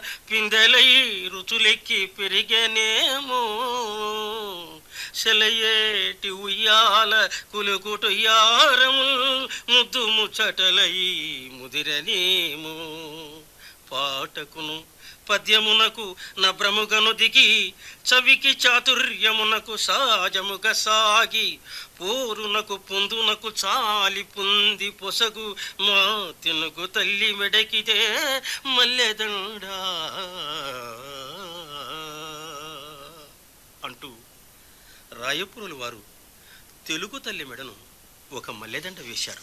పిందెలై రుచులెక్కి పెరిగేనేమో సెలయేటి ఉయ్యాల కులుకుటుయారము ముద్దు ముచ్చటలై ముదిరనేమో పాటకును పద్యమునకు నభ్రముగను దిగి చవికి చాతుర్యమునకు సాజముగ సాగి పోరునకు పొందునకు చాలి పొంది పొసగు మా తినుగు తల్లి మెడకితే మల్లెదండా అంటూ రాయపురులు వారు తెలుగు తల్లి మెడను ఒక మల్లెదండ వేశారు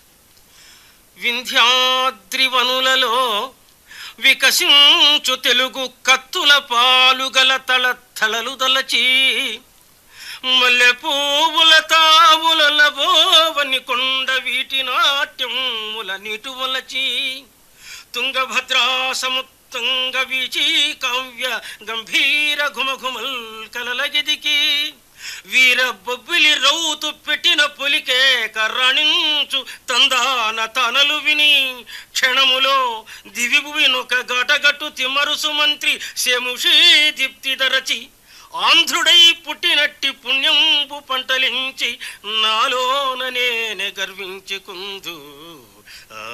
వింధ్యాద్రి వనులలో వికసించు తెలుగు కత్తుల పాలుగల తల తలలు దలచి మల్లె పువ్వుల తావుల బోవని కొండ వీటి నాట్యముల నీటు వలచి తుంగభద్రా సముత్తంగ వీచి కావ్య గంభీర ఘుమఘుమల్ కలలగిదికి వీర బొబ్బిలి రౌతు పెట్టిన పులికే కర్రణించు తందాన తనలు విని క్షణములో దివిభువినొక గటగట్టు తిమ్మరుసు మంత్రి శముషీ దీప్తి దరచి ఆంధ్రుడై పుట్టినట్టి పుణ్యంబు పంటలించి నాలోన నేనే గర్వించుకుందు ఆ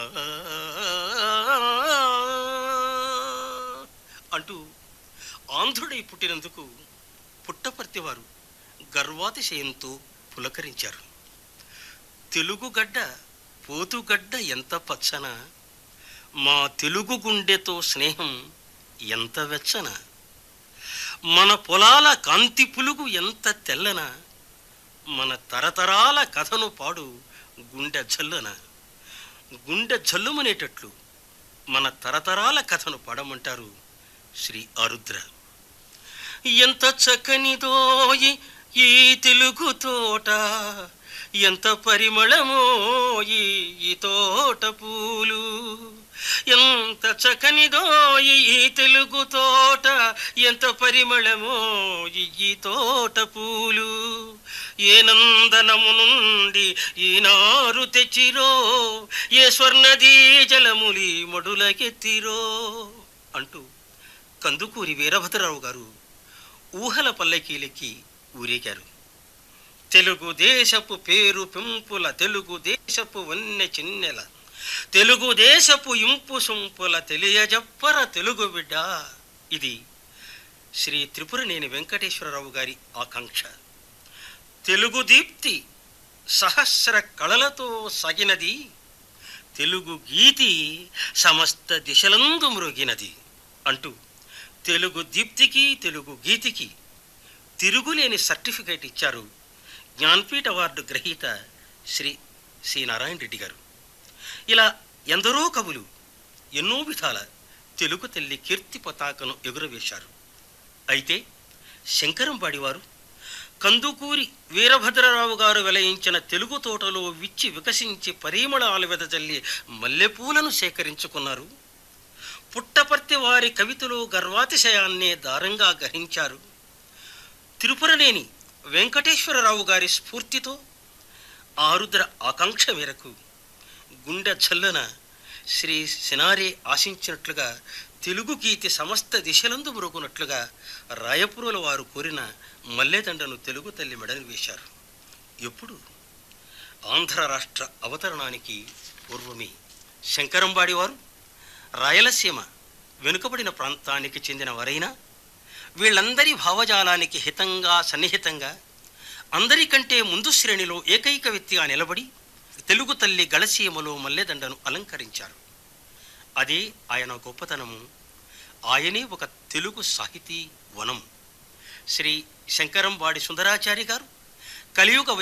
అంటూ ఆంధ్రుడై పుట్టినందుకు పుట్టపర్తి వారు గర్వాతిశయంతో పులకరించారు తెలుగుగడ్డ పోతుగడ్డ ఎంత పచ్చన మా తెలుగు గుండెతో స్నేహం ఎంత వెచ్చన మన పొలాల కాంతి పులుగు ఎంత తెల్లన మన తరతరాల కథను పాడు గుండె జల్లున గుండె జల్లుమనేటట్లు మన తరతరాల కథను పాడమంటారు శ్రీ ఆరుద్ర ఎంత చక్కనిదోయి ఈ తెలుగు తోట ఎంత పరిమళమో ఈ ఈ తోట పూలు ఎంత చక్కనిదోయి ఈ తెలుగు తోట ఎంత పరిమళమో ఈ ఈ తోట పూలు ఏ నందనము నుండి ఈనారు తెచ్చిరో ఏ స్వర్ణదీ జలములి మడులకెత్తిరో అంటూ కందుకూరి వీరభద్రరావు గారు ఊహల పల్లకీలెక్కి ఊరేగారు తెలుగుదేశపు పేరు పెంపుల తెలుగుదేశపు వన్నె చిన్నెల తెలుగుదేశపు ఇంపు సొంపుల తెలియజప్పర తెలుగు బిడ్డ ఇది శ్రీ త్రిపురనేని వెంకటేశ్వరరావు గారి ఆకాంక్ష తెలుగు దీప్తి సహస్ర కళలతో సాగినది తెలుగు గీతి సమస్త దిశలందు మృగినది అంటూ తెలుగు దీప్తికి తెలుగు గీతికి తిరుగులేని సర్టిఫికేట్ ఇచ్చారు జ్ఞాన్పీఠ అవార్డు గ్రహీత శ్రీ సి నారాయణ రెడ్డి గారు ఇలా ఎందరో కవులు ఎన్నో విధాల తెలుగు తల్లి కీర్తి పతాకను ఎగురవేశారు అయితే శంకరంబాడి వారు కందుకూరి వీరభద్రరావు గారు వెలయించిన తెలుగు తోటలో విచ్చి వికసించి పరిమళాలు వెదజల్లి మల్లెపూలను సేకరించుకున్నారు పుట్టపర్తి వారి కవితలో గర్వాతిశయాన్నే దారంగా గ్రహించారు తిరుపురనేని వెంకటేశ్వరరావు గారి స్ఫూర్తితో ఆరుద్ర ఆకాంక్ష మేరకు గుండె జల్లున శ్రీ సినారే ఆశించినట్లుగా తెలుగు గీతి సమస్త దిశలందు మురుగునట్లుగా రాయపురుల వారు కోరిన మల్లెదండను తెలుగు తల్లి మెడని వేశారు ఎప్పుడు ఆంధ్ర రాష్ట్ర అవతరణానికి పూర్వమే శంకరంబాడి వారు రాయలసీమ వెనుకబడిన ప్రాంతానికి చెందిన వారైనా వీళ్ళందరి భావజాలానికి హితంగా సన్నిహితంగా అందరికంటే ముందు శ్రేణిలో ఏకైక వ్యక్తిగా నిలబడి తెలుగు తల్లి గళసీమలో మల్లెదండను అలంకరించారు అదే ఆయన గొప్పతనము ఆయనే ఒక తెలుగు సాహితీ వనం శ్రీ శంకరంబాడి సుందరాచారి గారు కలియుగ